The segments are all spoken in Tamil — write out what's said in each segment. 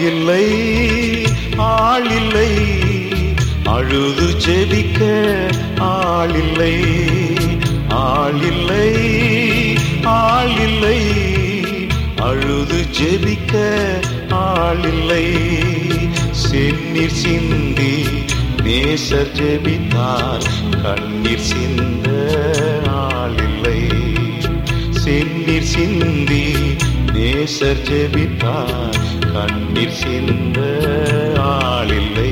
இல்லை ஆள் இல்லை அழுது ஜெபிக்க ஆள் இல்லை ஆள் இல்லை ஆள் இல்லை அழுது ஜெபிக்க ஆள் இல்லை செந்நீர் சிந்தி நேசர் ஜெபித்தார் கண்ணீர் சிந்த ஆள் இல்லை செந்நீர் சிந்தி நேசர் ஜெபித்தார் கண்ணீர் சிந்த ஆளில்லை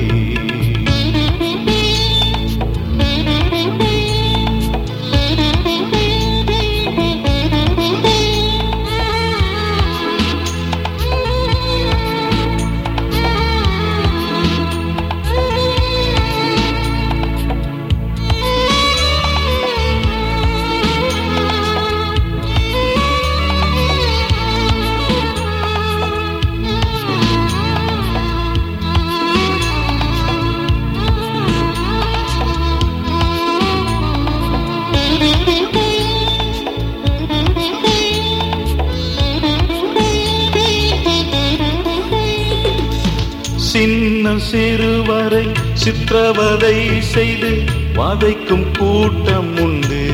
சின்ன சிறுவரை சித்திரவதை செய்து வதைக்கும் கூட்டம் உண்டு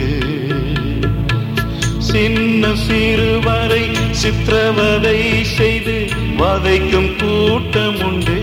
சின்ன சிறுவரை சித்திரவதை செய்து வதைக்கும் கூட்டம் உண்டு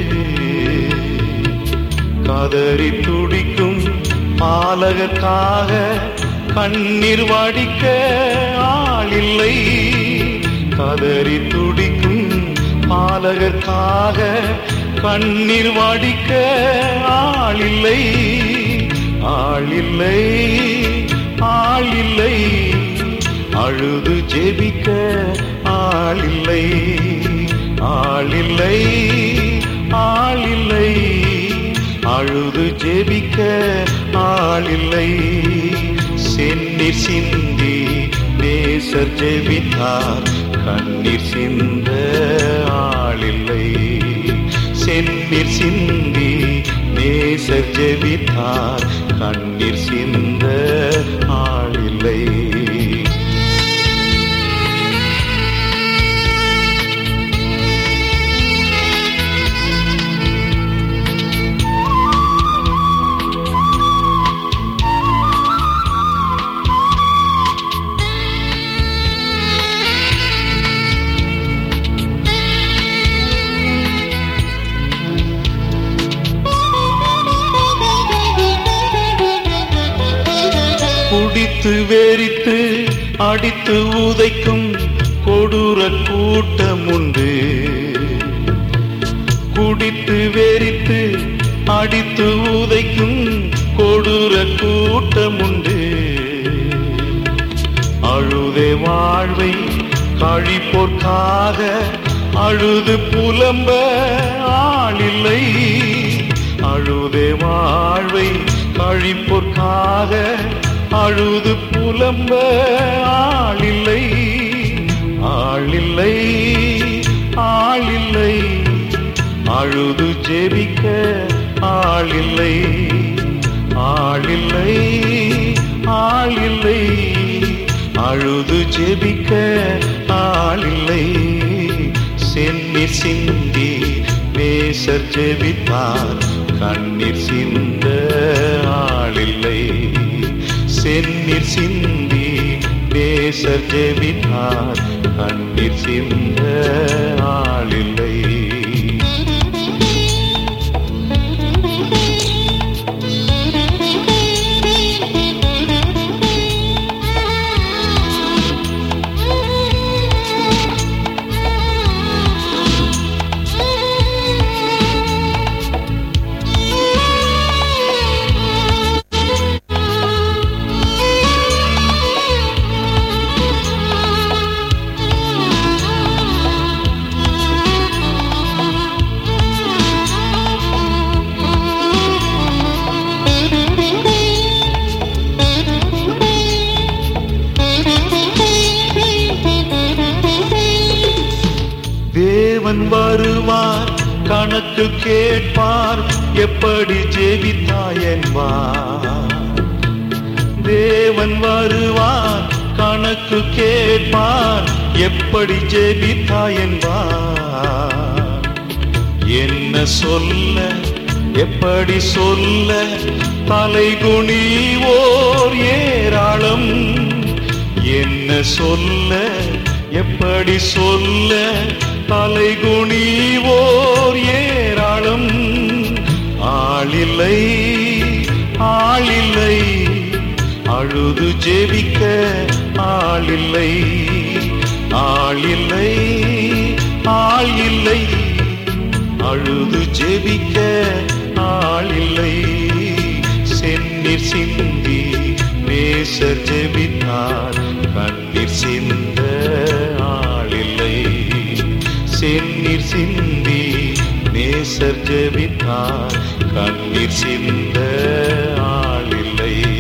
கதறி துடிக்கும் பாலகற்காக கண்ணீர் வடிக்க ஆளில்லை கதறி துடிக்கும் பாலகற்காக கண்ணீர் வடிக்க ஆளில்லை ஆளில்லை ஆளில்லை அழுது ஜெபிக்க ஆளில்லை ஆளில்லை ஆளில்லை அழுது ஜெபிக்க ஆளில்லை செந்நீர் சிந்தி நேசர் ஜெபித்தார் கண்ணீர் சிந்த ஆளில்லை செந்நீர் சிந்தி நேசர் ஜெபித்தார் கண்ணீர் சிந்த ஆளில்லை குடித்து வெறித்து அடித்து உதைக்கும் கொடூர கூட்டம் உண்டு குடித்து வெறித்து அடித்து உதைக்கும் கொடூர கூட்டம் உண்டு அழுதே வாழ்வை கழிப்போர்க்காக அழுது புலம்ப ஆளில்லை அழுதே வாழ்வை கழிப்போர்க்காக அழுது புலம்ப ஆளில்லை ஆளில்லை ஆளில்லை அழுது ஜெபிக்க ஆளில்லை ஆளில்லை ஆளில்லை அழுது ஜெபிக்க ஆளில்லை செந்நீர் சிந்தி நேசர் ஜெபித்தார் கண்ணீர் சிந்த ஆளில்லை செந்நீர் சிந்தி நேசர் ஜெபித்தார் கண்ணீர் சிந்த ஆளில்லை தேவன் வருவார் கணக்கு கேட்பார் எப்படி ஜெபித்தாய் என்பார் தேவன் வருவார் கணக்கு கேட்பார் எப்படி ஜெபித்தாய் என்பார் சொல்ல எப்படி சொல்ல தலைகுனிவோர் ஏராளம் என்ன சொல்ல எப்படி சொல்ல தலைகுனிவோர் ஏராளம் ஆளில்லை ஆளில்லை அழுது ஜெபிக்க ஆளில்லை ஆளில்லை ஆள் இல்லை அழுது ஜெபிக்க ஆளில்லை செந்நீர் சிந்தி நேசர் ஜெபித்தார் கண்ணீர் சிந்த ஆளில்லை செந்நீர் சிந்தி நேசர் ஜெபித்தார் கண்ணீர் சிந்த ஆளில்லை